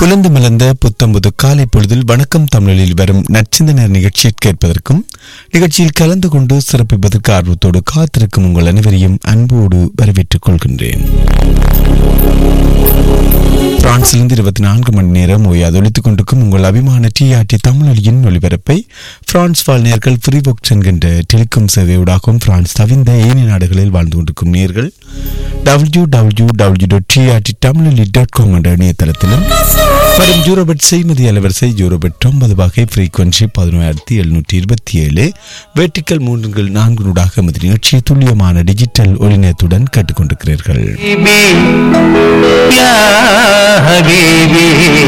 புலந்து மலர்ந்த புத்தம்புது காலை பொழுதில் வணக்கம் தமிழில் வரும் நச்சிந்தனர் நிகழ்ச்சியை கேட்பதற்கும் நிகழ்ச்சியில் கலந்து கொண்டு சிறப்பிப்பதற்கு ஆர்வத்தோடு காத்திருக்கும் உங்கள் அனைவரையும் அன்போடு வரவேற்றுக் கொள்கின்றேன் பிரான்சிலிருந்து இருபத்தி நான்கு மணி நேரம் ஓயாது ஒழித்துக் கொண்டிருக்கும் உங்கள் அபிமான டிஆர்டி தமிழொலியின் ஒளிபரப்பை பிரான்ஸ் வாழ் நேர்கள் ஃப்ரீபோக்ஸ் என்கின்ற டெலிகாம் சேவையூடாகவும் பிரான்ஸ் தவிர்ந்த ஏனைய நாடுகளில் வாழ்ந்து கொண்டிருக்கும் நேர்கள் W W W dot TRT Tamiloli dot com என்ற இணையதளத்திலும் வரும் ஜூரோபெட் செய்மதி அலைவரிசை ஜூரோபெட் ஒன்பது வகை ஃப்ரீக்வன்சி பதினோராயிரத்தி எழுநூற்றி இருபத்தி ஏழு வெர்டிக்கல் மூன்றுகள் நான்கு நூடாக எமது நிகழ்ச்சியை துல்லியமான டிஜிட்டல் ஒளிநயத்துடன் கேட்டுக்கொண்டிருக்கிறீர்கள் حبيبي يا حبيبي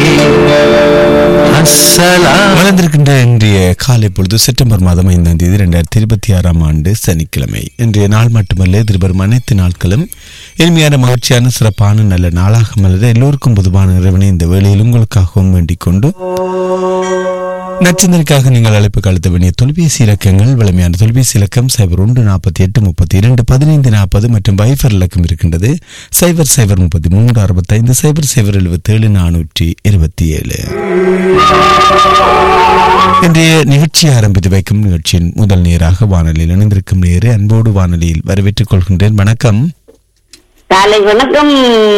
السلام வளர்ந்திருக்கின்ற இன்றைய காலை பொழுது செப்டம்பர் மாதம் ஐந்தாம் தேதி இரண்டாயிரத்தி இருபத்தி ஆறாம் ஆண்டு சனிக்கிழமை இன்றைய நாள் மட்டுமல்ல எதிர்வரும் அனைத்து நாட்களும் இனிமையான மகிழ்ச்சியான சிறப்பான நல்ல நாளாக மலர எல்லோருக்கும் பொதுவான இறைவனை இந்த வேளையில் உங்களுக்காகவும் வேண்டிக் கொண்டு நச்சிந்தனுக்காக நீங்கள் அழைப்பு கழுத்த வேண்டிய தொலைபேசி இலக்கங்கள் வலிமையான தொலைபேசி இலக்கம் சைபர் ஒன்று நாற்பத்தி எட்டு முப்பத்தி இரண்டு பதினைந்து நாற்பது மற்றும் வைஃபர் இலக்கம் இருக்கின்றது சைபர் சைபர் முப்பத்தி மூன்று அறுபத்தைந்து சைபர் சைபர் எழுபத்தி ஏழு நானூற்றி இருபத்தி ஏழு இன்றைய நிகழ்ச்சியை ஆரம்பித்து வைக்கும் நிகழ்ச்சியின் முதல் நேராக வானொலியில் இணைந்திருக்கும் நேரு அன்போடு வானொலியில் வரவேற்றுக் கொள்கின்றேன் வணக்கம் காலை வணக்கம்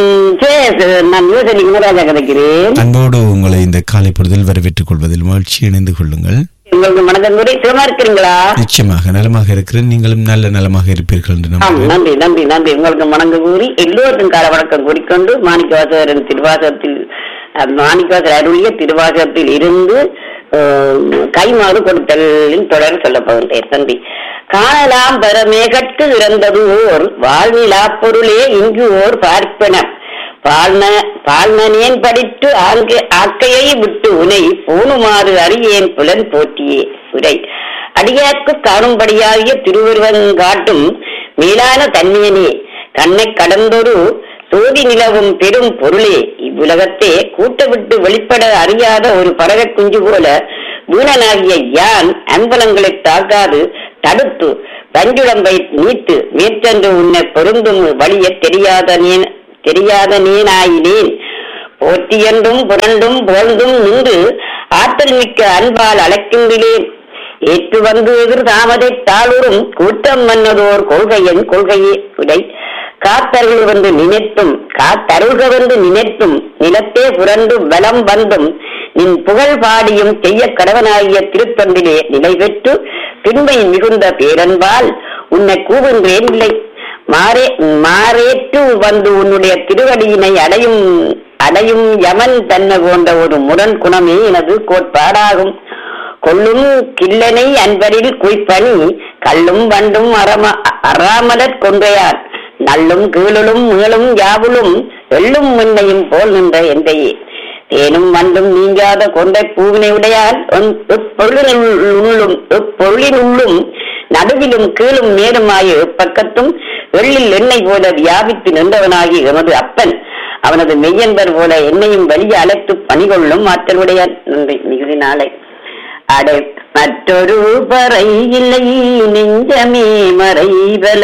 சேஸ் நான் யோசனை குணராஜா கிடைக்கிறேன் அன்போடு உங்களை இந்த காலை பொழுதில் வரவேற்றுக் கொள்வதில் மகிழ்ச்சி இணைந்து கொள்ளுங்கள் உங்களுக்கு மனதின் முறை சுகமா இருக்கிறீங்களா நிச்சயமாக நலமாக இருக்கிறேன் நீங்களும் நல்ல நலமாக இருப்பீர்கள் என்று ஆம் நம்புகிறேன் நன்றி நன்றி நன்றி உங்களுக்கு வணக்கம் கூறி எல்லோருக்கும் கால வணக்கம் கூறிக்கொண்டு மாணிக்கவாசகரின் திருவாசகத்தில் அஹ், மாணிக்கவாசகர் அருளிய திருவாசகத்தில் இருந்து அஹ், கைமாறு கொடுத்தலின் தொடர் சொல்ல போகின்றேன் நன்றி காணலாம் பரமேகட்டு இறந்தது ஓர் வாழ்விலா பொருளே இங்கு ஓர் பார்ப்பனம் பால்ன பால்னேன் படித்து ஆங்க ஆக்கையை விட்டு உனை பூணுமாறு அறியேன் புலன் போற்றியே உரை அடியார்க்கு காணும்படியாகிய திருவுருவன் காட்டும் மேலான தன்மையனே கண்ணை கடந்தொரு சோதி நிலவும் பெரும் பொருளே இவ்வுலகத்தே கூட்ட விட்டு வெளிப்பட அறியாத ஒரு பறவை குஞ்சு போல வீணனாகிய யான் அம்பலங்களை தாக்காது தடுத்து பஞ்சுடம்பை நீத்து மேற்சென்று உன்னை பொருந்தும் வழிய தெரியாத நீ- தெரியாத நீனாயினேன் போற்றியென்றும் புரண்டும் புகழ்ந்தும் நின்று ஆற்றல் மிக்க அன்பால் அழைக்கின்றேன் ஏற்று வந்து எதிர் தாமதை தாளுறும் கூட்டம் மன்னதோர் கொள்கையன் கொள்கையே உடை காத்தருள் வந்து நினைத்தும் காத்தருள்க வந்து நினைத்தும் நிலத்தே புரண்டு பலம் வந்தும் நின் புகழ் பாடியும் செய்ய கடவனாகிய திருத்தொண்டிலே நிலை பெற்று பின்மை மிகுந்த பேரன்பால் உன்னை கூவுன்றேன் இல்லை மாறே மாறேற்று வந்து உன்னுடைய திருவடியினை அடையும் அடையும் யமன் தன்னை போன்ற ஒரு முரண் குணமே எனது கோட்பாடாகும் கொள்ளும் கில்லனை அன்பரில் குய்ப்பணி கள்ளும் வண்டும் அறம அறாமலர் கொன்றையார் நள்ளும் கீழலும் மீளும் யாவுளும் எள்ளும் முன்னையும் போல் நின்ற எந்தையே தேனும் வண்டும் நீங்காத கொண்டை பூவினை உடையார் எப்பொருளினுள்ளும் எப்பொருளினுள்ளும் நடுவிலும் கீழும் மேலுமாய எப்பக்கத்தும் வெள்ளில் எண்ணெய் போல வியாபித்து நின்றவனாகி எமது அப்பன் அவனது மெய்யன்பர் போல என்னையும் வெளியே அழைத்து பணிகொள்ளும் ஆற்றலுடையார் நன்றி மிகுதி நாளை அடை மற்றொரு பறை இல்லை நெஞ்சமே மறைபல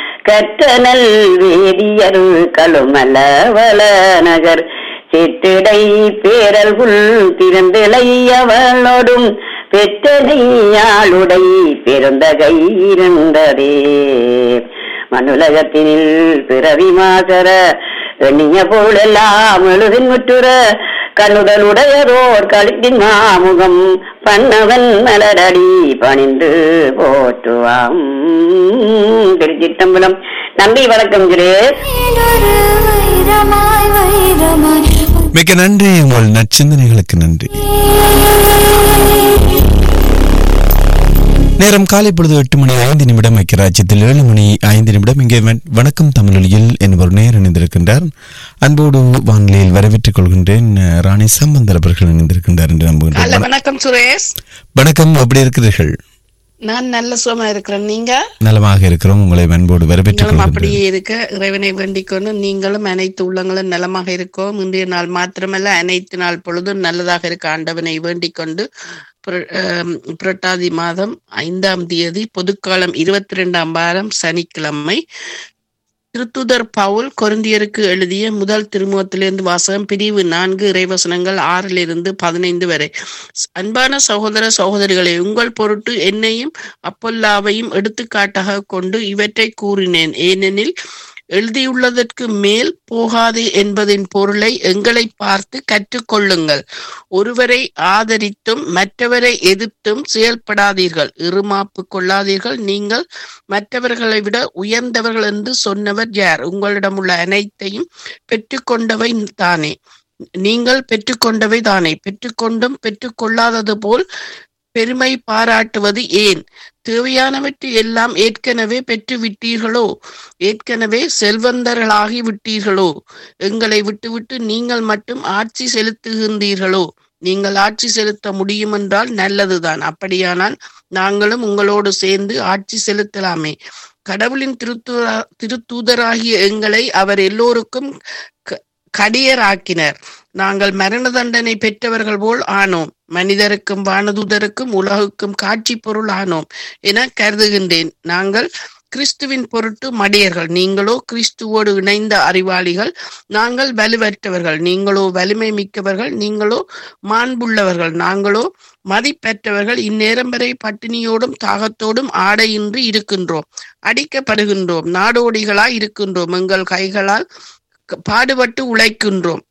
கற்றனல் வேதியர் கழுமல வள நகர் சிற்றிடை பேரல்குள் திறந்திளை அவளோடும் பெற்றதையாளுடை பெருந்தகை இருந்ததே மனுலகத்தினில் பிறவி மாசர எண்ணிய போலெல்லாம் எழுதின் முற்றுற கண்ணுதலுடையரோர் கழுத்தின் மாமுகம் பண்ணவன் மலரடி பணிந்து போற்றுவாம் திருச்சிட்டம்பலம் நம்பி வணக்கம் கிரேஸ் நீடொரு வைரமாய் வைரமாய் மிக்க நன்றி உங்கள் நற்சிந்தனைகளுக்கு நன்றி நேரம் காலை பொழுது எட்டு மணி ஐந்து நிமிடம் ஐக்கியராஜ்யத்தில் ஏழு மணி ஐந்து நிமிடம் இங்கே வ- வணக்கம் தமிழொலியில் என்பவர் நேர் இணைந்திருக்கின்றார் அன்போடு வானிலையில் வரவேற்றுக் கொள்கின்றேன் அஹ், ராணி சம்பந்தர் அவர்கள் இணைந்திருக்கின்றார் என்று நல்ல நம்புகின்றேன் வணக்கம் சுரேஷ் வணக்கம் எப்படி இருக்கிறீர்கள் நான் நல்ல சுகமா இருக்கிறேன் நீங்க நலமாக இருக்கிறோம் உங்களை அன்போடு வரவேற்றுக் நீங்களும் கொள்கின்றேன் அப்படியே இருக்க இறைவனை வேண்டிக் கொண்டு நீங்களும் அனைத்து உள்ளங்களும் நலமாக இருக்கோம் இன்றைய நாள் மாத்திரமல்ல அனைத்து நாள் பொழுதும் நல்லதாக இருக்க ஆண்டவனை வேண்டிக் கொண்டு புர- ஆம், புரட்டாதி மாதம் ஐந்தாம் தேதி பொதுக்காலம் இருபத்தி ரெண்டாம் வாரம் சனிக்கிழமை திருத்துதர் பவுல் கொரிந்தியருக்கு எழுதிய முதல் திருமுகத்திலிருந்து வாசகம் பிரிவு நான்கு இறைவசனங்கள் ஆறிலிருந்து பதினைந்து வரை அன்பான சகோதர சகோதரிகளே உங்கள் பொருட்டு என்னையும் அப்பொல்லாவையும் எடுத்துக்காட்டாக கொண்டு இவற்றை கூறினேன் ஏனெனில் எழுதியுள்ளதற்கு மேல் போகாது என்பதின் பொருளை எங்களை பார்த்து கற்றுக்கொள்ளுங்கள் ஒருவரை ஆதரித்தும் மற்றவரை எதிர்த்தும் செயல்படாதீர்கள் இருமாப்பு கொள்ளாதீர்கள் நீங்கள் மற்றவர்களை விட உயர்ந்தவர்கள் என்று சொன்னவர் யார் உங்களிடம் உள்ள அனைத்தையும் பெற்றுக்கொண்டவை தானே நீங்கள் பெற்றுக்கொண்டவை தானே பெற்றுக்கொண்டும் பெற்றுக்கொள்ளாதது போல் பெருமை பாராட்டுவது ஏன் தேவையானவற்றை எல்லாம் ஏற்கனவே பெற்று விட்டீர்களோ ஏற்கனவே செல்வந்தர்களாகி விட்டீர்களோ எங்களை விட்டுவிட்டு நீங்கள் மட்டும் ஆட்சி செலுத்துகின்றீர்களோ நீங்கள் ஆட்சி செலுத்த முடியும் என்றால் நல்லதுதான் அப்படியானால் நாங்களும் உங்களோடு சேர்ந்து ஆட்சி செலுத்தலாமே கடவுளின் திருத்தூதரா திருத்தூதராகிய எங்களை அவர் எல்லோருக்கும் க- கடியராக்கினர் நாங்கள் மரண தண்டனை பெற்றவர்கள் போல் ஆனோம் மனிதருக்கும் வானதூதருக்கும் உலகுக்கும் காட்சி பொருள் ஆனோம் என கருதுகின்றேன் நாங்கள் கிறிஸ்துவின் பொருட்டு மடியர்கள் நீங்களோ கிறிஸ்துவோடு இணைந்த அறிவாளிகள் நாங்கள் வலுவற்றவர்கள் நீங்களோ வலிமை மிக்கவர்கள் நீங்களோ மாண்புள்ளவர்கள் நாங்களோ மதிப்பெற்றவர்கள் இந்நேரம் வரை பட்டினியோடும் தாகத்தோடும் ஆடையின்றி இருக்கின்றோம் அடிக்கப்படுகின்றோம் நாடோடிகளாய் இருக்கின்றோம் எங்கள் கைகளால் க- பாடுபட்டு உழைக்கின்றோம்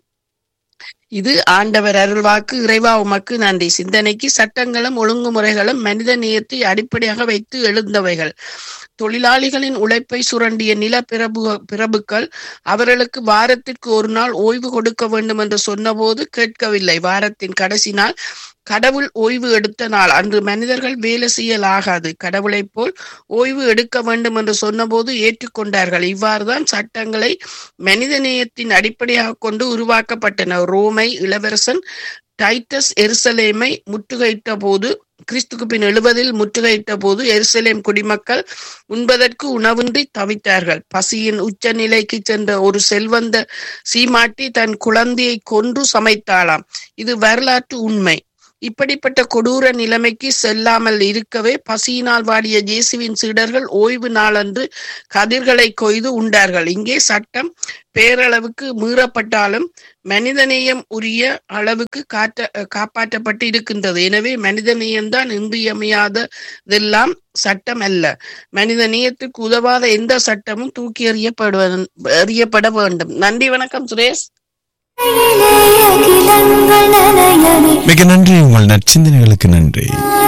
இது ஆண்டவர் அருள்வாக்கு இறைவா உமக்கு நன்றி சிந்தனைக்கு சட்டங்களும் ஒழுங்குமுறைகளும் மனித நேயத்தை அடிப்படையாக வைத்து எழுந்தவைகள் தொழிலாளிகளின் உழைப்பை சுரண்டிய நில பிரபு பிரபுக்கள் அவர்களுக்கு வாரத்திற்கு ஒரு நாள் ஓய்வு கொடுக்க வேண்டும் என்று சொன்னபோது கேட்கவில்லை வாரத்தின் கடைசி நாள் கடவுள் ஓய்வு எடுத்த நாள் அன்று மனிதர்கள் வேலை செய்யலாகாது கடவுளைப் போல் ஓய்வு எடுக்க வேண்டும் என்று சொன்னபோது ஏற்றுக்கொண்டார்கள் இவ்வாறுதான் சட்டங்களை மனிதநேயத்தின் அடிப்படையாக கொண்டு உருவாக்கப்பட்டன ரோமை இளவரசன் டைட்டஸ் எருசலேமை முற்றுகையிட்ட போது கிறிஸ்துக்கு பின் எழுபதில் முற்றுகையிட்ட போது எருசலேம் குடிமக்கள் உண்பதற்கு உணவின்றி தவித்தார்கள் பசியின் உச்ச நிலைக்கு சென்ற ஒரு செல்வந்த சீமாட்டி தன் குழந்தையை கொன்று சமைத்தாளாம் இது வரலாற்று உண்மை இப்படிப்பட்ட கொடூர நிலைமைக்கு செல்லாமல் இருக்கவே பசியினால் வாடிய இயேசுவின் சீடர்கள் ஓய்வு நாளன்று கதிர்களை கொய்து உண்டார்கள் இங்கே சட்டம் பேரளவுக்கு மீறப்பட்டாலும் மனிதநேயம் உரிய அளவுக்கு காட்ட காப்பாற்றப்பட்டு இருக்கின்றது எனவே மனிதநேயம்தான் இன்றியமையாததெல்லாம் சட்டம் அல்ல மனித நேயத்துக்கு உதவாத எந்த சட்டமும் தூக்கி எறியப்படுவ எறியப்பட வேண்டும் நன்றி வணக்கம் சுரேஷ் அகிலங்கள் நனையவே மிக நன்றி உங்கள் நற்சிந்தனைகளுக்கு நன்றி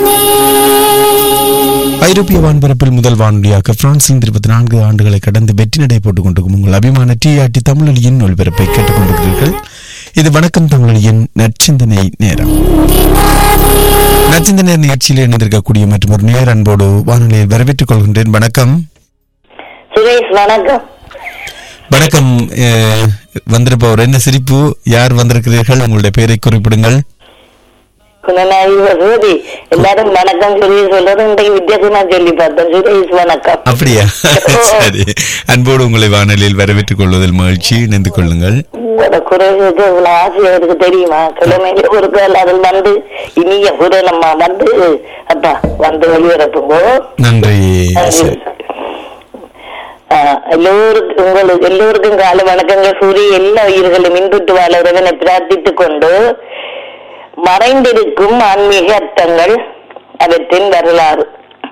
ஐரோப்பிய வான்பரப்பில் முதல் வானொலியாக பிரான்சில் இருபத்தி நான்கு ஆண்டுகளை கடந்து வெற்றி நடை போட்டுக் கொண்டிருக்கும் உங்கள் அபிமான டிஆர்டி தமிழொலியின் ஒளிபரப்பை கேட்டுக் கொண்டிருக்கிறீர்கள் இது வணக்கம் தமிழொலியின் நற்சிந்தனை நேரம் நற்சிந்தனை நிகழ்ச்சியில் இணைந்திருக்கக்கூடிய மற்றும் ஒரு நேர் அன்போடு வானொலியை வரவேற்றுக் கொள்கின்றேன் வணக்கம் சுரேஷ் வணக்கம் வணக்கம் அஹ், வந்திருப்பவர் என்ன சிரிப்பு யார் வந்திருக்கிறீர்கள் உங்களுடைய பெயரை குறிப்பிடுங்கள் குணநாயகி வசதி எல்லாரும் வணக்கம் சொல்லி சொல்றது இன்றைக்கு வித்தியாசமா சொல்லி பார்த்தேன் சுரேஷ் வணக்கம் அப்படியா சரி அன்போடு உங்களை வானொலியில் வரவேற்றுக் கொள்வதில் மகிழ்ச்சி இணைந்து கொள்ளுங்கள் உங்களோட குரலுக்கு இவ்வளவு ஆசை எனக்கு தெரியுமா கிழமையில ஒரு பேர் அதில் வந்து இனிய குரலம்மா வந்து அப்பா வந்து வெளியிறப்புங்கோ நன்றி சரி. ஆஹ் எல்லோருக்கும் உங்களுக்கு எல்லோருக்கும் கால வணக்கங்கள் கூறி எல்லா உயிர்களும் இன்புற்று வாழ இறைவனை பிரார்த்தித்துக் கொண்டு மறைந்திருக்கும் ஆன்மீக அர்த்தங்கள் அவற்றின் வரலாறு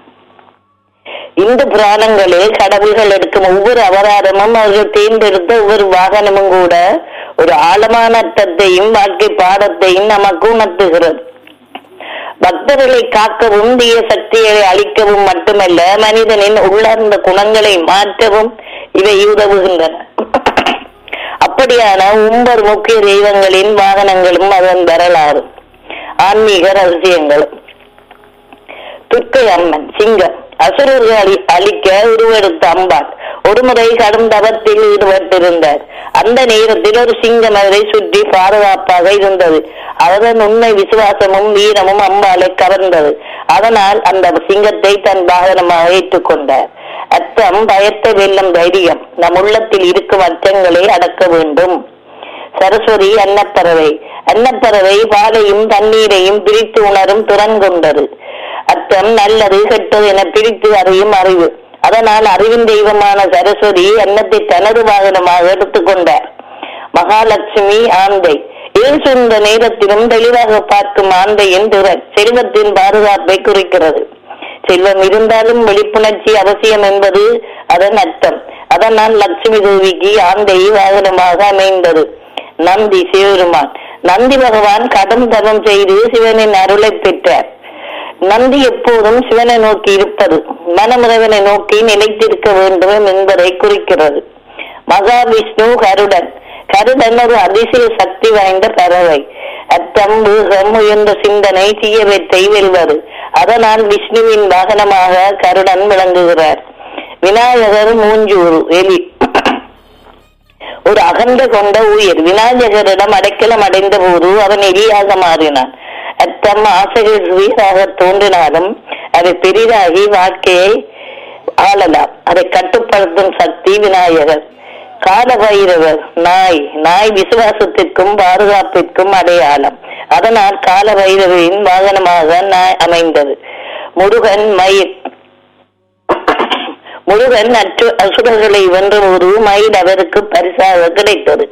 இந்து புராணங்களில் கடவுள்கள் எடுக்கும் ஒவ்வொரு அவதாரமும் அவர்கள் தேர்ந்தெடுத்த ஒவ்வொரு வாகனமும் கூட ஒரு ஆழமான அர்த்தத்தையும் வாழ்க்கை பாடத்தையும் நமக்கு உணர்த்துகிறது பக்தர்களை காக்கவும் தீய சக்திகளை அழிக்கவும் மட்டுமல்ல மனிதனின் உள்ளார்ந்த குணங்களை மாற்றவும் இவை உதவுகின்றன அப்படியான ஒன்பது முக்கிய தெய்வங்களின் வாகனங்களும் அதன் வரலாறு ஆன்மீக ரகசியங்களும் துர்க்கை அம்மன் சிங்கம் அசுரர்கள் அழி அழிக்க உருவெடுத்த அம்பாள் ஒருமுறை கடும் தவத்தில் ஈடுபட்டிருந்தார் அந்த நேரத்தில் ஒரு சிங்கம் அவரை சுற்றி பாதுகாப்பாக இருந்தது அவரது உண்மை விசுவாசமும் வீரமும் அம்பாளை கவர்ந்தது அதனால் அந்த சிங்கத்தை தன் வாகனமாக ஏற்றுக்கொண்டார் அச்சம் பயத்தை வெல்லும் தைரியம் நம் உள்ளத்தில் இருக்கும் அச்சங்களை அடக்க வேண்டும் சரஸ்வதி அன்னப்பறவை அன்னப்பறவை பாலையும் தண்ணீரையும் பிரித்து உணரும் திறன் கொண்டது அச்சம் நல்லது கெட்டது என பிரித்து அறியும் அறிவு அதனால் அறிவின் தெய்வமான சரஸ்வதி அன்னத்தை தனது வாகனமாக எடுத்துக்கொண்டார் மகாலட்சுமி ஆந்தை இருள் சூழ்ந்த நேரத்திலும் தெளிவாக பார்க்கும் ஆந்தையின் திறன் செல்வத்தின் பாதுகாப்பை குறிக்கிறது செல்வம் இருந்தாலும் விழிப்புணர்ச்சி அவசியம் என்பது அதன் அர்த்தம் அதனால் லட்சுமி தேவிக்கு ஆந்தை வாகனமாக அமைந்தது நந்தி சிவபெருமான் நந்தி பகவான் கடும் தவம் செய்து சிவனின் அருளை பெற்றார் நந்தி எப்போதும் சிவனை நோக்கி இருப்பது மனமுறைவனை நோக்கி நிலைத்திருக்க வேண்டும் என்பதை குறிக்கிறது மகாவிஷ்ணு கருடன் கருடன் ஒரு அதிசய சக்தி வாய்ந்த பறவை அத்தம் வேகம் உயர்ந்த சிந்தனை தீயவற்றை வெல்வது அதனால் விஷ்ணுவின் வாகனமாக கருடன் விளங்குகிறார் விநாயகர் மூஞ்சூறு எலி ஒரு அகன்ற கொண்ட உயிர் விநாயகரிடம் அடைக்கலம் அடைந்த போது அவன் எலியாக மாறினான் அத்தம் ஆசைகள் உயிராக தோன்றினாலும் அதை பெரிதாகி வாழ்க்கையை ஆளலாம் அதை கட்டுப்படுத்தும் சக்தி விநாயகர் காலபைரவர் நாய் நாய் விசுவாசத்திற்கும் பாதுகாப்பிற்கும் அடையாளம் அதனால் காலபைரவரின் வாகனமாக நாய் அமைந்தது முருகன் மயில் முருகன் அற்று அசுரர்களை வென்றபோது மயில் அவருக்கு பரிசாக கிடைத்தது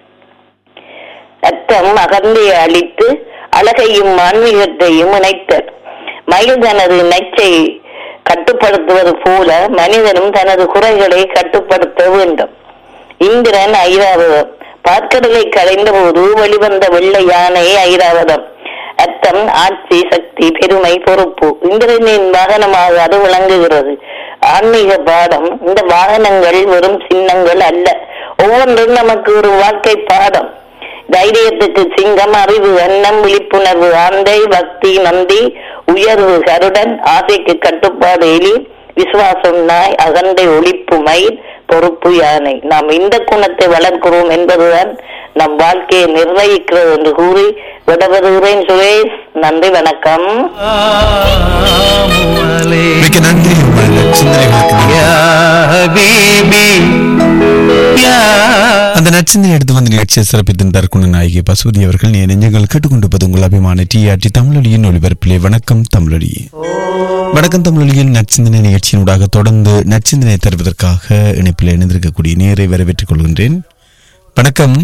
அத்தம் அகந்தையை அழித்து அழகையும் ஆன்மீகத்தையும் இணைத்தர் மயில் தனது நச்சை கட்டுப்படுத்துவது போல மனிதனும் தனது குறைகளை கட்டுப்படுத்த வேண்டும் இந்திரன் ஐராவதம் பார்க்கடலை களைந்த போது வெளிவந்த வெள்ளை யானை ஐராவதம் அர்த்தம் ஆட்சி சக்தி பெருமை பொறுப்பு இந்திரனின் வாகனமாக அது விளங்குகிறது ஆன்மீக பாடம் இந்த வாகனங்கள் வெறும் சின்னங்கள் அல்ல ஒவ்வொன்றும் நமக்கு ஒரு வாழ்க்கை பாடம் தைரியத்துக்கு சிங்கம் அறிவு எண்ணம் விழிப்புணர்வு ஆந்தை பக்தி நந்தி உயர்வு கருடன் ஆசைக்கு கட்டுப்பாடு எலி விசுவாசம் நாய் அகந்தை ஒழிப்பு மயில் பொறுப்பு யானை நாம் இந்த குணத்தை வளர்க்கிறோம் என்பதுதான் நம் வாழ்க்கையை நிர்வகிக்கிறது என்று கூறி விடபெறுகிறேன் சுரேஷ் நன்றி வணக்கம் ஆமுவலே மிக்க நன்றி உங்கள் சிந்தனைகளுக்கு நன்றி. யா ஹபீபி யா அந்த நச்சிந்தனை எடுத்து வந்து நிகழ்ச்சியை சிறப்பித்தின் தற்குண நாயகி பசுவதி அவர்கள் நீ நெஞ்சங்கள் கேட்டுக்கொண்டிருப்பது உங்கள் அபிமான டிஆர்டி தமிழொலியின் ஒளிபரப்பிலே வணக்கம் தமிழொலி வணக்கம் தமிழொலியின் நற்சிந்தனை நிகழ்ச்சியினூடாக தொடர்ந்து நற்சிந்தனை தருவதற்காக இணைப்பில் இணைந்திருக்கக்கூடிய நேரை வரவேற்றுக் கொள்கின்றேன் வணக்கம்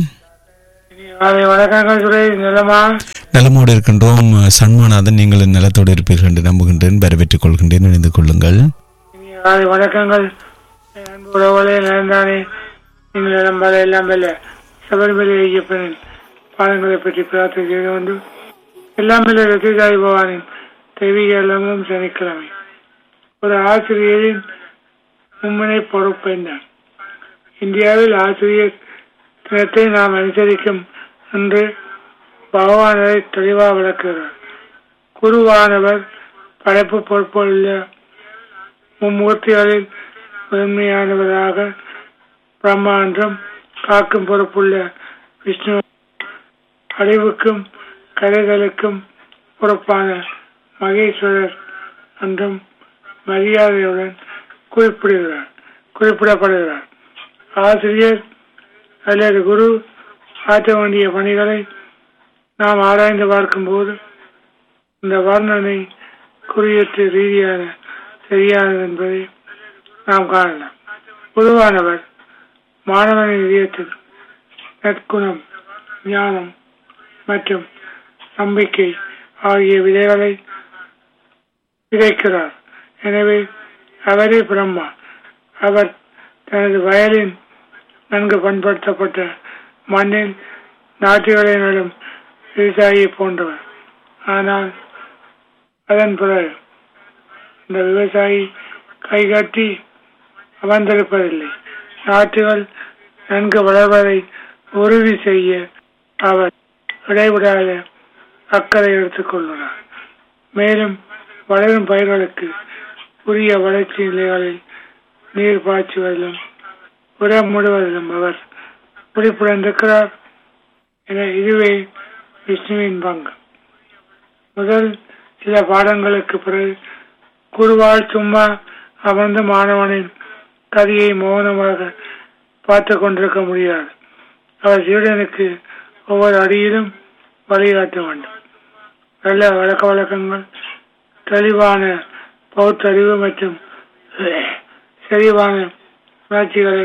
காலை வணக்கங்கள் சுரேஷ் நிலமா நலமோடு இருக்கின்றோம் சண்முகநாதன் நீங்கள் நலத்தோடு இருப்பீர்கள் என்று நம்புகின்றேன் வரவேற்றுக் கொள்கின்றேன் இணைந்து கொள்ளுங்கள் இனிய காலை வணக்கங்கள் என் அன்பு உறவுகளே நலந்தானே நீங்கள் நம்பல எல்லாம் வல்ல சபரிமலை ஐயப்பனின் பாதங்களை பற்றி பிரார்த்தனை செய்து கொண்டு எல்லாம் வல்ல ரத்திதாய் பவானின் தெய்வீக எல்லாமும் சனிக்கிழமை ஒரு ஆசிரியரின் மும்முனை பொறுப்பு என்ன இந்தியாவில் ஆசிரியர் தினத்தை நாம் அனுசரிக்கும் என்று பகவானரை தெளிவாக விளக்குகிறார் குருவானவர் படைப்பு பொறுப்புள்ள மும்மூர்த்திகளில் முதன்மையானவராக பிரம்மா என்றும் காக்கும் பொறுப்புள்ள விஷ்ணு அழிவுக்கும் கலைகளுக்கும் பொறுப்பான மகேஸ்வரர் என்றும் மரியாதையுடன் குறிப்பிடுகிறார் குறிப்பிடப்படுகிறார் ஆசிரியர் அல்லது குரு ஆற்ற வேண்டிய பணிகளை நாம் ஆராய்ந்து பார்க்கும்போது இந்த வர்ணனை குறியீட்டு ரீதியான சரியானது என்பதை நாம் காணலாம் பொதுவானவர் மாணவனின் இதயத்தில் நற்குணம் ஞானம் மற்றும் நம்பிக்கை ஆகிய விதைகளை விதைக்கிறார் எனவே அவரே பிரம்மா அவர் தனது வயலின் நன்கு பண்படுத்தப்பட்ட மண்ணில் நாட்டுகளை நடும் விவசாயி போன்றவர் ஆனால் அதன் பிறகு இந்த விவசாயி கைகாட்டி அமர்ந்திருப்பதில்லை நாட்டுகள் நன்கு வளர்வதை உறுதி செய்ய அவர் இடைவிடாத அக்கறை எடுத்துக் கொள்கிறார் மேலும் வளரும் பயிர்களுக்கு உரிய வளர்ச்சி நிலைகளில் நீர் பாய்ச்சுவதிலும் உரமிடுவதிலும் அவர் குறிப்புடன் இருக்கிறார் என இதுவே விஷ்ணுவின் பங்கு முதல் சில பாடங்களுக்கு பிறகு குருவால் சும்மா அமர்ந்து மாணவனின் கதையை மௌனமாக பார்த்து கொண்டிருக்க முடியாது அவர் சீடனுக்கு ஒவ்வொரு அடியிலும் வழிகாட்ட வேண்டும் நல்ல வழக்க வழக்கங்கள் தெளிவான பௌத்தறிவு மற்றும் தெளிவான உணர்ச்சிகளை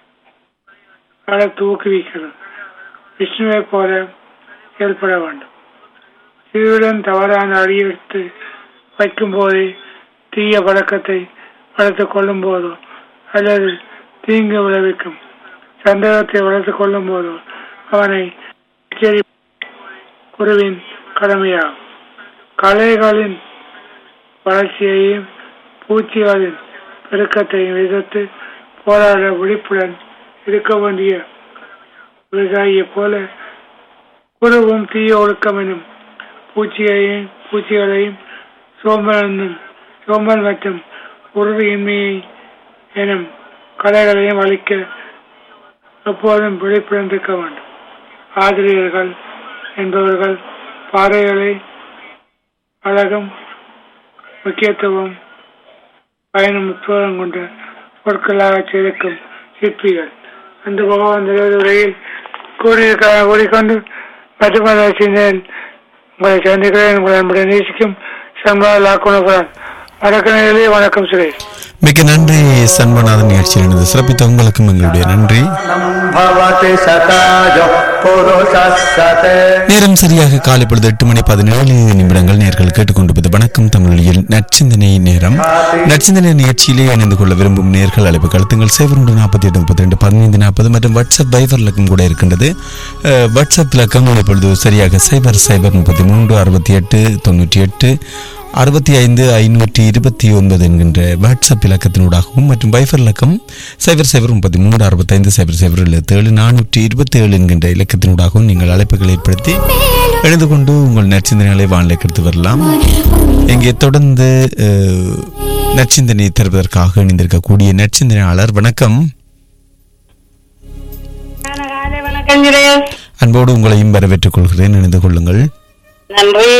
வளர்த்து ஊக்குவிக்கிறது விஷ்ணுவை போல செயல்பட வேண்டும் சிறுவிடம் தவறான அடியெடுத்து வைக்கும் போதே தீய பழக்கத்தை வளர்த்துக் கொள்ளும் போதோ அல்லது தீங்கு விளைவிக்கும் சந்தேகத்தை வளர்த்துக் கொள்ளும் போதோ அவனை எச்சரி குருவின் கடமையாகும் கலைகளின் வளர்ச்சியையும் பூச்சிகளின் பெருக்கத்தையும் எதிர்த்து போராட விழிப்புடன் இருக்க வேண்டிய விவசாயியை போல குருவும் தீய ஒழுக்கம் எனும் பூச்சியையும் பூச்சிகளையும் சோம்பல் என்னும் சோம்பல் மற்றும் உறுதியின்மையை எனும் கலைகளையும் அளிக்க எப்போதும் விழிப்புடன் இருக்க வேண்டும் ஆசிரியர்கள் என்பவர்கள் பாறைகளை அழகும் முக்கியத்துவம் பயணம் முத்துவம் கொண்ட பொருட்களாக சேர்க்கும் சிற்பிகள் அந்த பகவான் உரையில் கூறியிருக்க கூறிக்கொண்டு மற்றமத சிந்தன் உங்களை சந்திக்கிறேன் உங்களை நம்முடைய நேசிக்கும் சம்பள லாக்குணபுரன் வணக்கம் வணக்கம் சுரேஷ் மிக்க நன்றி சண்பநாதன் நிகழ்ச்சியில் இணைந்து சிறப்பித்த உங்களுக்கும் எங்களுடைய நன்றி भवति सताजो पुरुषः सते நேரம் சரியாக காலை பொழுது எட்டு மணி பதினேழு நிமிடங்கள் நேர்கள் கேட்டுக்கொண்டிருப்பது வணக்கம் தமிழில் நச்சிந்தனை நேரம் நச்சிந்தனை நிகழ்ச்சியிலே இணைந்து கொள்ள விரும்பும் நேர்கள் அழைப்பு கழுத்துங்கள் சைபர் ஒன்று நாற்பத்தி எட்டு முப்பத்தி ரெண்டு பதினைந்து நாற்பது மற்றும் வாட்ஸ்அப் வைபர் இலக்கம் கூட இருக்கின்றது அஹ், வாட்ஸ்அப் இலக்கம் இப்பொழுது சரியாக சைபர் சைபர் முப்பத்தி மூன்று அறுபத்தி எட்டு தொண்ணூற்றி எட்டு அறுபத்தி ஐந்து ஐநூற்றி இருபத்தி ஒன்பது என்கின்ற வாட்ஸ்அப் இலக்கத்தினூடாகவும் மற்றும் வைஃபர் இலக்கம் சைபர் சைபர் முப்பத்தி மூன்று அறுபத்தைந்து சைபர் சைபர் எழுபத்தி ஏழு நானூற்றி இருபத்தி ஏழு என்கின்ற இலக்கத்தினூடாகவும் நீங்கள் அழைப்புகளை ஏற்படுத்தி எழுந்து கொண்டு உங்கள் நற்சிந்தனைகளை வானிலைக்கு எடுத்து வரலாம் இங்கே தொடர்ந்து அஹ், நற்சிந்தனை தருவதற்காக இணைந்திருக்கக்கூடிய நற்சிந்தனையாளர் வணக்கம் வணக்கம் சுரேஷ் அன்போடு உங்களையும் வரவேற்றுக் கொள்கிறேன் இணைந்து கொள்ளுங்கள் நன்றி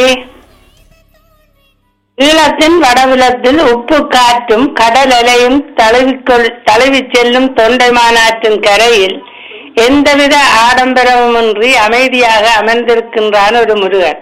ஈழத்தின் வடவிலத்தில் உப்பு காற்றும் கடல் அலையும் தழுவிக்கொள் தழுவிச் செல்லும் தொண்டைமானாற்றின் கரையில் எந்தவித ஆடம்பரமுமின்றி அமைதியாக அமர்ந்திருக்கின்றான் ஒரு முருகன்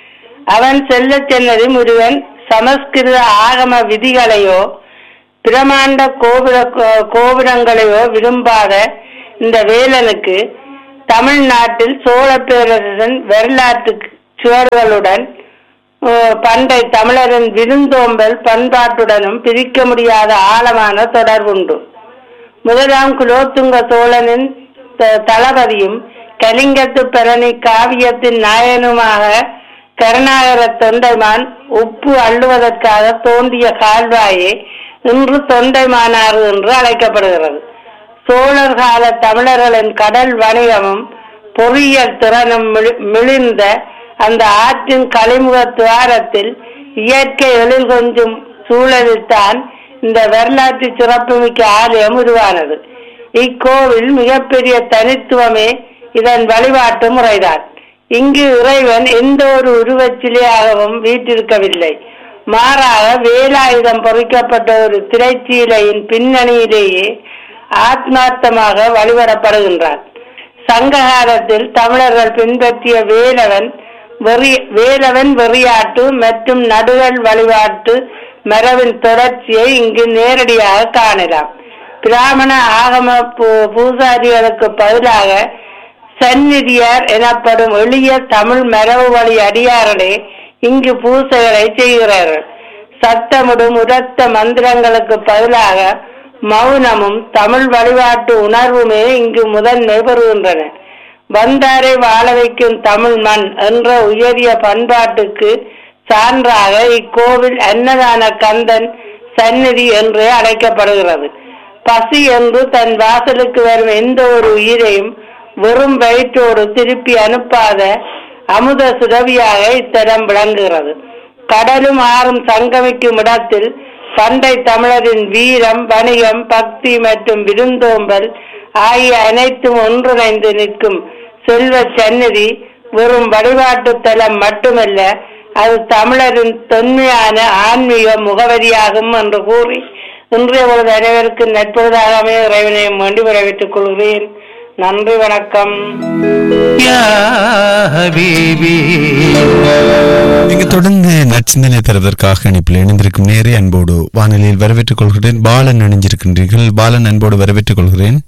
அவன் செல்லச் சென்னது முருகன் சமஸ்கிருத ஆகம விதிகளையோ பிரமாண்ட கோபுர கோபுரங்களையோ விரும்பாத இந்த வேலனுக்கு தமிழ்நாட்டில் சோழ பேரரசன் வரலாற்று சுவர்களுடன் அஹ், பண்டை தமிழரின் விருந்தோம்பல் பண்பாட்டுடனும் பிரிக்க முடியாத ஆழமான தொடர்புண்டு முதலாம் குலோத்துங்க சோழனின் த- தளபதியும் கலிங்கத்து பரணி காவியத்தின் நாயனுமாக கருணாகர தொண்டைமான் உப்பு அள்ளுவதற்காக தோண்டிய கால்வாயே இன்று தொண்டைமானாறு என்று அழைக்கப்படுகிறது சோழர் கால தமிழர்களின் கடல் வணிகமும் பொறியியல் திறனும் மிளி- மிளிர்ந்த அந்த ஆற்றின் கழிமுக துவாரத்தில் இயற்கை எழில் கொஞ்சும் சூழலில்தான் இந்த வரலாற்று சிறப்புமிக்க ஆலயம் உருவானது இக்கோவில் மிகப்பெரிய தனித்துவமே இதன் வழிபாட்டு முறைதான் இங்கு இறைவன் எந்த ஒரு உருவச் சிலையாகவும் வீற்றிருக்கவில்லை மாறாக வேலாயுதம் பொறிக்கப்பட்ட ஒரு திரைச்சீலையின் பின்னணியிலேயே ஆத்மார்த்தமாக வழிபடப்படுகின்றான் சங்ககாலத்தில் தமிழர்கள் பின்பற்றிய வேலவன் வெறி வேலவன் வெறியாட்டு மற்றும் நடுகள் வழிபாட்டு மரபின் தொடர்ச்சியை இங்கு நேரடியாக காணலாம் பிராமண ஆகம பூ- பூசாரிகளுக்கு பதிலாக சந்நிதியார் எனப்படும் எளிய தமிழ் மரபு வழி அடியார்களே இங்கு பூசைகளை செய்கிறார்கள் சத்தமிடும் உரத்த மந்திரங்களுக்கு பதிலாக மௌனமும் தமிழ் வழிபாட்டு உணர்வுமே இங்கு முதன்மை பெறுகின்றன வந்தாரை வாழ வைக்கும் தமிழ் மண் என்ற உயரிய பண்பாட்டுக்கு சான்றாக இக்கோவில் அன்னதான கந்தன் சந்நிதி என்று அழைக்கப்படுகிறது பசி என்று தன் வாசலுக்கு வரும் எந்த ஒரு உயிரையும் வெறும் வயிற்றோடு திருப்பி அனுப்பாத அமுத சுரவியாக இத்தலம் விளங்குகிறது கடலும் ஆறும் சங்கமிக்கும் இடத்தில் பண்டை தமிழரின் வீரம் வணிகம் பக்தி மற்றும் விருந்தோம்பல் ஆகிய அனைத்தும் ஒன்றிணைந்து நிற்கும் செல்வ சந்நிதி வெறும் வழிபாட்டு தலம் மட்டுமல்ல அது தமிழரின் தொன்மையான ஆன்மீக முகவரியாகும் என்று கூறி இன்றைய பொழுது அனைவருக்கும் நட்பொழுதாகவே இறைவனை வேண்டி வரவேற்றுக் கொள்கிறேன் நன்றி வணக்கம் நீங்க தொடர்ந்து நச்சிந்தனை தருவதற்காக அனுப்பில் இணைந்திருக்கும் நேரே அன்போடு வானொலியில் வரவேற்றுக் கொள்கிறேன் பாலன் அணிஞ்சிருக்கின்றீர்கள் பாலன் அன்போடு வரவேற்றுக் கொள்கிறேன்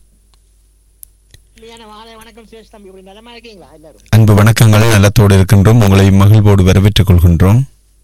அன்பு வணக்கங்கள் நலத்தோடு இருக்கின்றோம் உங்களை மகிழ்வோடு வரவேற்றுக் கொள்கின்றோம்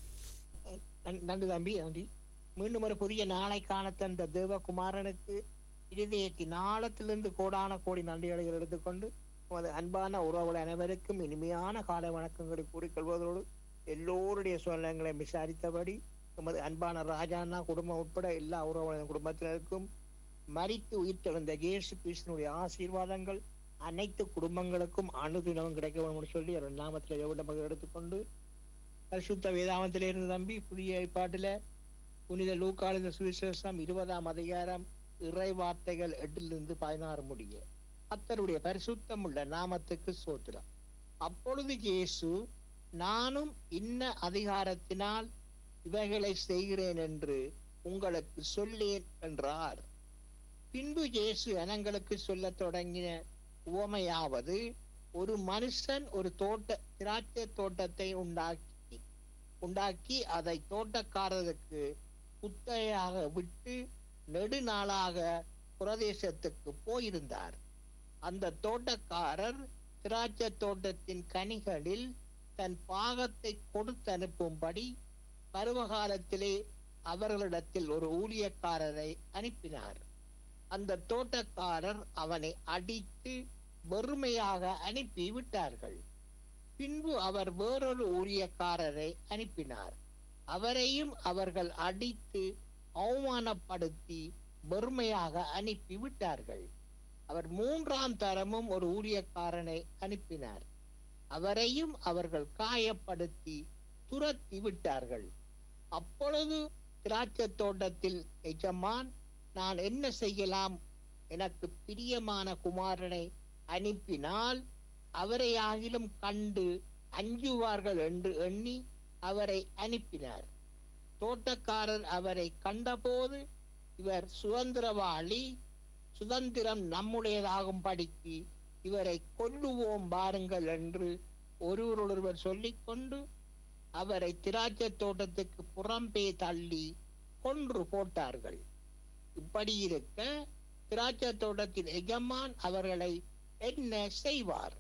நன்- நன்றி தம்பி நன்றி மீண்டும் ஒரு புதிய நாளை காண தந்த தேவகுமாரனுக்கு இருதயத்தின் ஆழத்திலிருந்து கோடான கோடி நன்றிகளை எடுத்துக்கொண்டு உமது அன்பான உறவுகள் அனைவருக்கும் இனிமையான காலை வணக்கங்களை கூறிக்கொள்வதோடு எல்லோருடைய சூழ்நிலைகளை விசாரித்தபடி உமது அன்பான ராஜாண்ணா குடும்பம் உட்பட எல்லா உறவுகளின் குடும்பத்தினருக்கும் மரித்து உயிர்த்தெழுந்த இயேசு கிறிஸ்தனுடைய ஆசீர்வாதங்கள் அனைத்து குடும்பங்களுக்கும் அனுதினமும் கிடைக்க வேண்டும் என்று சொல்லி அவர் நாமத்தில் எவ்வளவு எடுத்துக்கொண்டு பரிசுத்த வேதாமத்திலிருந்து தம்பி புதிய ஏற்பாட்டில புனித லூக்காளித சுவிசேஷம் இருபதாம் அதிகாரம் இறை வார்த்தைகள் எட்டிலிருந்து பதினாறு முடிய கர்த்தருடைய பரிசுத்தம் உள்ள நாமத்துக்கு சோத்திரம் அப்பொழுது இயேசு நானும் இன்ன அதிகாரத்தினால் இவைகளை செய்கிறேன் என்று உங்களுக்கு சொல்லேன் என்றார் பின்பு இயேசு ஜனங்களுக்கு சொல்லத் தொடங்கின உவமையாவது ஒரு மனுஷன் ஒரு தோட்ட திராட்சை தோட்டத்தை உண்டாக்கி உண்டாக்கி அதை தோட்டக்காரருக்கு குத்தகையாக விட்டு நெடுநாளாக பிரதேசத்துக்கு போயிருந்தார் அந்த தோட்டக்காரர் திராட்சை தோட்டத்தின் கனிகளில் தன் பாகத்தை கொடுத்து அனுப்பும்படி பருவகாலத்திலே அவர்களிடத்தில் ஒரு ஊழியக்காரரை அனுப்பினார் அந்த தோட்டக்காரர் அவனை அடித்து வெறுமையாக அனுப்பி விட்டார்கள் பின்பு அவர் வேறொரு ஊழியக்காரரை அனுப்பினார் அவரையும் அவர்கள் அடித்து அவமானப்படுத்தி வெறுமையாக அனுப்பி விட்டார்கள் அவர் மூன்றாம் தரமும் ஒரு ஊழியக்காரனை அனுப்பினார் அவரையும் அவர்கள் காயப்படுத்தி துரத்தி விட்டார்கள் அப்பொழுது திராட்சை தோட்டத்தில் எஜமான் நான் என்ன செய்யலாம் எனக்கு பிரியமான குமாரனை அனுப்பினால் அவரை ஆகிலும் கண்டு அஞ்சுவார்கள் என்று எண்ணி அவரை அனுப்பினார் தோட்டக்காரர் அவரை கண்டபோது இவர் சுதந்திரவாளி சுதந்திரம் நம்முடையதாகும் படிக்கு இவரை கொல்லுவோம் பாருங்கள் என்று ஒருவரொருவர் சொல்லிக்கொண்டு அவரை திராட்சை தோட்டத்துக்கு புறம்பே தள்ளி கொன்று போட்டார்கள் இப்படி இருக்க திராட்சை தோட்டத்தின் எஜமான் அவர்களை என்ன செய்வார்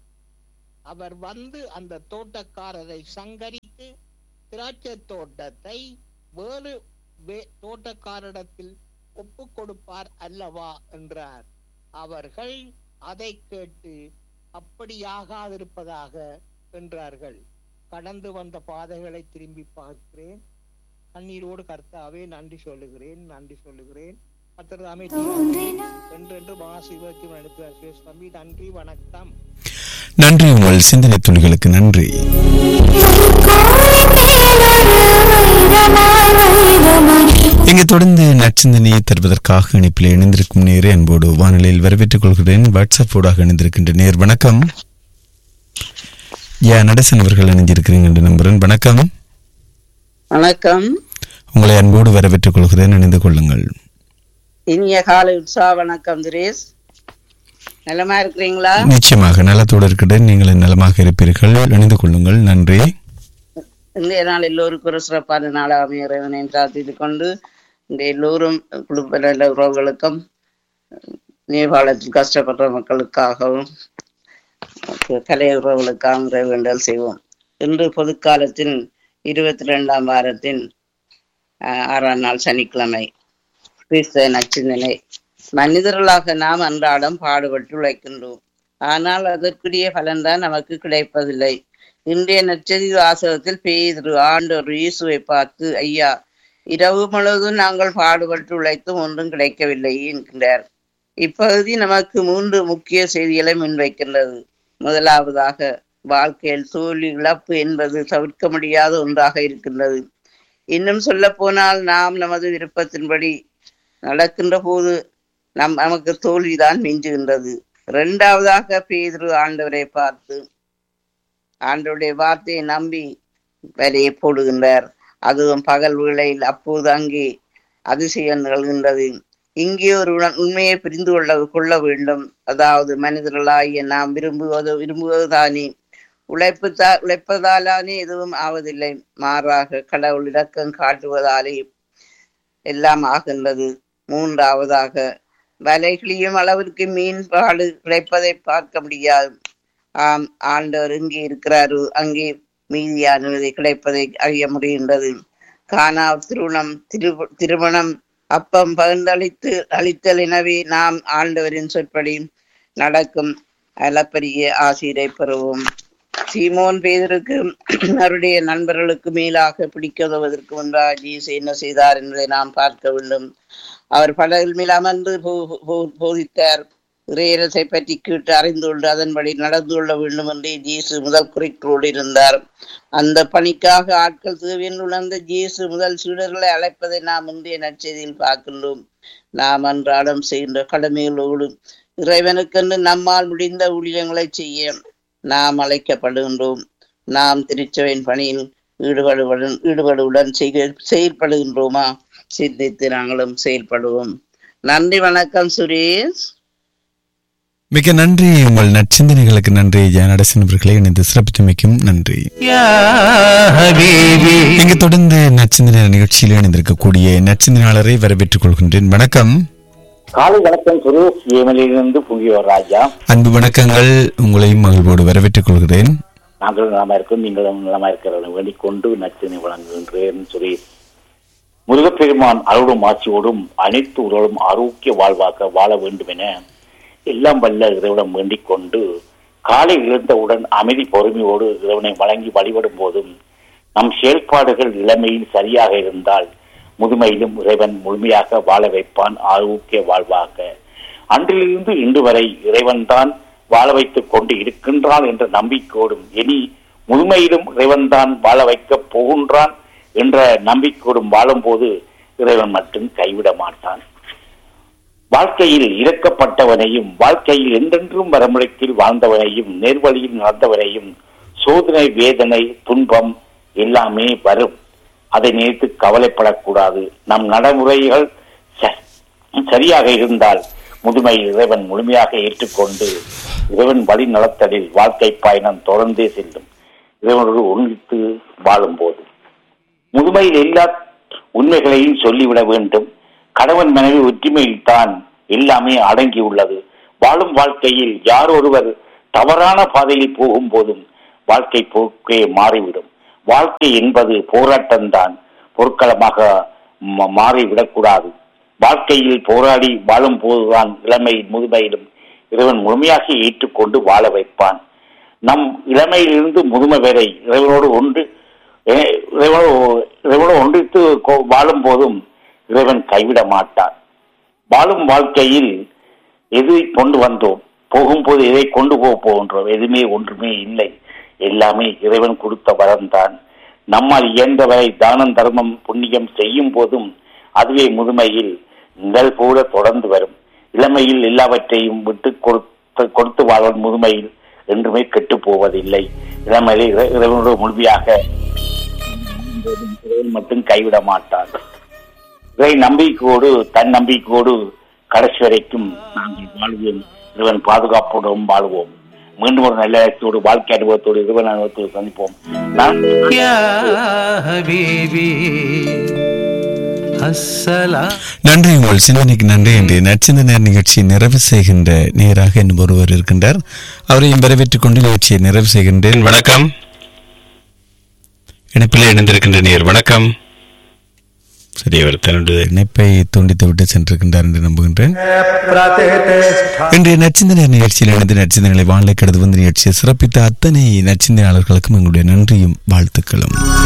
அவர் வந்து அந்த தோட்டக்காரரை சங்கரித்து திராட்சை தோட்டத்தை வேறு வே- தோட்டக்காரரிடத்தில் ஒப்பு கொடுப்பார் அல்லவா என்றார் அவர்கள் அதை கேட்டு அப்படியாகாதிருப்பதாக என்றார்கள் கடந்து வந்த பாதைகளை திரும்பி பார்க்கிறேன் கண்ணீரோடு கர்த்தாவே நன்றி சொல்லுகிறேன் நன்றி சொல்லுகிறேன் கர்த்தர்தாமே என்றென்று மகாசிவத்தை நடத்துவார் சுரேஷ் தம்பி நன்றி வணக்கம் நன்றி உங்கள் சிந்தனை துளிகளுக்கு நன்றி இங்கு தொடர்ந்து நற்சிந்தனையை தருவதற்காக இணைப்பில் இணைந்திருக்கும் நேரே அன்போடு வானிலையில் வரவேற்றுக் கொள்கிறேன் வாட்ஸ்அப் ஊடாக இணைந்திருக்கின்ற நேர் வணக்கம் யா நடசன் அவர்கள் இணைந்திருக்கிறீங்க என்று நம்புறேன் வணக்கம் வணக்கம் உங்களை அன்போடு வரவேற்றுக் கொள்கிறேன் இணைந்து கொள்ளுங்கள் இனிய காலை உற்சாக வணக்கம் திரேஷ் நலமா இருக்கிறீங்களா நிச்சயமாக நலத்தோடு இருக்கிறேன் நீங்கள் நலமாக இருப்பீர்கள் இணைந்து கொள்ளுங்கள் நன்றி இன்றைய நாள் எல்லோருக்கும் ஒரு சிறப்பான நாளாக இறைவனை பிரார்த்தித்து கொண்டு இந்த எல்லோரும் குடும்ப நல்ல உறவுகளுக்கும் நேபாளத்தில் கஷ்டப்படுற மக்களுக்காகவும் கலை உறவுகளுக்காகவும் இறைவேண்டல் செய்வோம் இன்று பொதுக்காலத்தின் இருபத்தி ரெண்டாம் வாரத்தின் ஆஹ், ஆறாம் நாள் சனிக்கிழமை கிறிஸ்தவ நச்சிந்தனை மனிதர்களாக நாம் அன்றாடம் பாடுபட்டு உழைக்கின்றோம் ஆனால் அதற்குரிய பலன்தான் நமக்கு கிடைப்பதில்லை இன்றைய நற்செய்தி வாசகத்தில் பேதிரு ஆண்டவர் இயேசுவை பார்த்து ஐயா இரவு முழுவதும் நாங்கள் பாடுபட்டு உழைத்தும் ஒன்றும் கிடைக்கவில்லை என்கின்றார் இப்பகுதி நமக்கு மூன்று முக்கிய செய்திகளை முன்வைக்கின்றது முதலாவதாக வாழ்க்கையில் தோல்வி இழப்பு என்பது தவிர்க்க முடியாத ஒன்றாக இருக்கின்றது இன்னும் சொல்ல போனால் நாம் நமது விருப்பத்தின்படி நடக்கின்ற போது நம் நமக்கு தோல்விதான் மிஞ்சுகின்றது இரண்டாவதாக பேதுரு ஆண்டவரை பார்த்து ஆண்டவருடைய வார்த்தையை நம்பி வேலையை போடுகின்றார் அதுவும் பகல் வேளையில் அப்போது அங்கே அதிசயம் நிகழ்கின்றது இங்கே ஒரு உண- உண்மையை புரிந்து கொள்ள கொள்ள வேண்டும் அதாவது மனிதர்களாகிய நாம் விரும்புவது விரும்புவதுதானே உழைப்பு தா உழைப்பதாலானே எதுவும் ஆவதில்லை மாறாக கடவுள் இரக்கம் காட்டுவதாலே எல்லாம் ஆகின்றது மூன்றாவதாக வலை கிழியும் அளவிற்கு மீன்பாடு கிடைப்பதை பார்க்க முடியாது ஆம் ஆண்டவர் எங்கே இருக்கிறாரோ அங்கே மீதியானதை கிடைப்பதை அறிய முடிகின்றது காணா திருமணம் திரு திருமணம் அப்பம் பகிர்ந்தளித்து அளித்தல் எனவே நாம் ஆண்டவரின் சொற்படி நடக்கும் அளப்பரிய ஆசிரை பெறுவோம் சீமோன் பேதருக்கு அவருடைய நண்பர்களுக்கு மேலாக பிடிக்கதவதற்கு முன்பாக ஜீசு என்ன செய்தார் என்பதை நாம் பார்க்க வேண்டும் அவர் படகில் மேல் அமர்ந்து போ- போ- போதித்தார் இறையரசை பற்றி கேட்டு அறிந்து கொண்டு அதன்படி நடந்து கொள்ள வேண்டும் என்று ஜீசு முதல் குறிக்கோடு இருந்தார் அந்த பணிக்காக ஆட்கள் தேவையில் உணர்ந்த ஜீசு முதல் சீடர்களை அழைப்பதை நாம் முந்தைய நற்செய்தியில் பார்க்கின்றோம் நாம் அன்றாடம் செய்கின்ற கடமைகளோடு இறைவனுக்கென்று நம்மால் முடிந்த ஊழியங்களை செய்ய நாம் அழைக்கப்படுகின்றோம் நாம் திருச்சபையின் பணியில் ஈடுபடுவதுடன் ஈடுபடுவுடன் செய்க செயல்படுகின்றோமா சிந்தித்து நாங்களும் செயல்படுவோம் நன்றி வணக்கம் சுரேஷ் மிக நன்றி உங்கள் நற்சிந்தனைகளுக்கு நன்றி ஜெயநடசன் அவர்களே இணைந்து சிறப்பித்தமைக்கும் நன்றி இங்கு தொடர்ந்து நற்சிந்தனை நிகழ்ச்சியில் இணைந்திருக்கக்கூடிய நற்சிந்தனையாளரை வரவேற்றுக் கொள்கின்றேன் வணக்கம் காலை வணக்கம் சுரேஷ் ஏமலிலிருந்து புங்கியோர் ராஜா அன்பு வணக்கங்கள் உங்களையும் மகிழ்வோடு வரவேற்றுக் கொள்கிறேன் நாங்கள் நலமா இருக்கோம் நீங்களும் நலமா இருக்கிறத வேண்டிக் கொண்டு நச்சினை வழங்குகின்றேன் சுரேஷ் முருகப்பெருமான் அருளும் ஆட்சியோடும் அனைத்து உறவும் ஆரோக்கிய வாழ்வாக வாழ வேண்டும் என எல்லாம் வல்ல இறைவனம் வேண்டிக் கொண்டு காலை எழுந்தவுடன் அமைதி பொறுமையோடு இறைவனை வழங்கி வழிபடும் போதும் நம் செயல்பாடுகள் இளமையில் சரியாக இருந்தால் முதுமையிலும் இறைவன் முழுமையாக வாழ வைப்பான் ஆரோக்கிய வாழ்வாக அன்றிலிருந்து இன்று வரை இறைவன்தான் வாழ வைத்துக் கொண்டு இருக்கின்றான் என்ற நம்பிக்கையோடும் இனி முதுமையிலும் இறைவன்தான் வாழ வைக்கப் போகின்றான் என்ற நம்பிக்கையோடும் வாழும்போது இறைவன் மட்டும் கைவிட மாட்டான் வாழ்க்கையில் இறக்கப்பட்டவனையும் வாழ்க்கையில் என்றென்றும் வரமுறைத்தில் வாழ்ந்தவனையும் நேர்வழியில் நடந்தவனையும் சோதனை வேதனை துன்பம் எல்லாமே வரும் அதை நினைத்து கவலைப்படக்கூடாது நம் நடைமுறைகள் ச- சரியாக இருந்தால் முதுமையில் இறைவன் முழுமையாக ஏற்றுக்கொண்டு இறைவன் வழி நடத்தலில் வாழ்க்கை பயணம் தொடர்ந்தே செல்லும் இறைவனோடு ஒன்றித்து வாழும்போது முதுமையில் எல்லா உண்மைகளையும் சொல்லிவிட வேண்டும் கணவன் மனைவி ஒற்றுமையில் தான் எல்லாமே அடங்கி உள்ளது வாழும் வாழ்க்கையில் யார் ஒருவர் தவறான பாதையில் போகும்போதும் வாழ்க்கை போக்கே மாறிவிடும் வாழ்க்கை என்பது போராட்டம்தான் பொற்களமாக ம- மாறிவிடக்கூடாது வாழ்க்கையில் போராடி வாழும் போதுதான் இளமையில் முதுமையிலும் இறைவன் முழுமையாக ஏற்றுக்கொண்டு வாழ வைப்பான் நம் இளமையிலிருந்து முதுமை வரை இறைவனோடு ஒன்று அஹ், இறைவனோடு இறைவனோடு ஒன்றித்து கொ- வாழும் போதும் இறைவன் கைவிட மாட்டான் வாழும் வாழ்க்கையில் எதை கொண்டு வந்தோம் போகும்போது எதை கொண்டு போக போகின்றோம் எதுவுமே ஒன்றுமே இல்லை எல்லாமே இறைவன் கொடுத்த வரம்தான் நம்மால் இயன்றவரை தானம் தர்மம் புண்ணியம் செய்யும் போதும் அதுவே முதுமையில் நிழல் போல தொடர்ந்து வரும் இளமையில் எல்லாவற்றையும் விட்டு கொடுத்து கொடுத்து வாழும் முதுமையில் என்றுமே கெட்டு போவதில்லை இளமையில் இறை- இறைவனோடு முழுமையாக இறைவன் மட்டும் கைவிட மாட்டார் இறை நம்பிக்கையோடு தன் நம்பிக்கையோடு கடைசி வரைக்கும் நாங்கள் வாழ்வோம் இறைவன் பாதுகாப்போடும் வாழ்வோம் மீண்டும் ஒரு நல்ல இடத்தோடு வாழ்க்கை அனுபவத்தோடு இறைவன் அனுபவத்தோடு சந்திப்போம் நான் நன்றி உங்கள் சிந்தனைக்கு நன்றி என்று நற்சிந்தனை நிகழ்ச்சி நிறைவு செய்கின்ற நேராக இன்னும் ஒருவர் இருக்கின்றார் அவரையும் வரவேற்றுக் கொண்டு நிகழ்ச்சியை நிறைவு செய்கின்றேன் வணக்கம் இணைப்பில் இணைந்திருக்கின்ற நேர் வணக்கம் சரி அவர் தன்னுடைய இணைப்பை துண்டித்து விட்டு சென்றிருக்கின்றார் என்று நம்புகின்றேன் இன்றைய நச்சிந்தனை நிகழ்ச்சியில் இணைந்து நச்சிந்தனைகளை வாழை கடந்து வந்த நிகழ்ச்சியை சிறப்பித்த அத்தனை நச்சிந்தனையாளர்களுக்கும் எங்களுடைய நன்றியும் வாழ்த்துக்களும்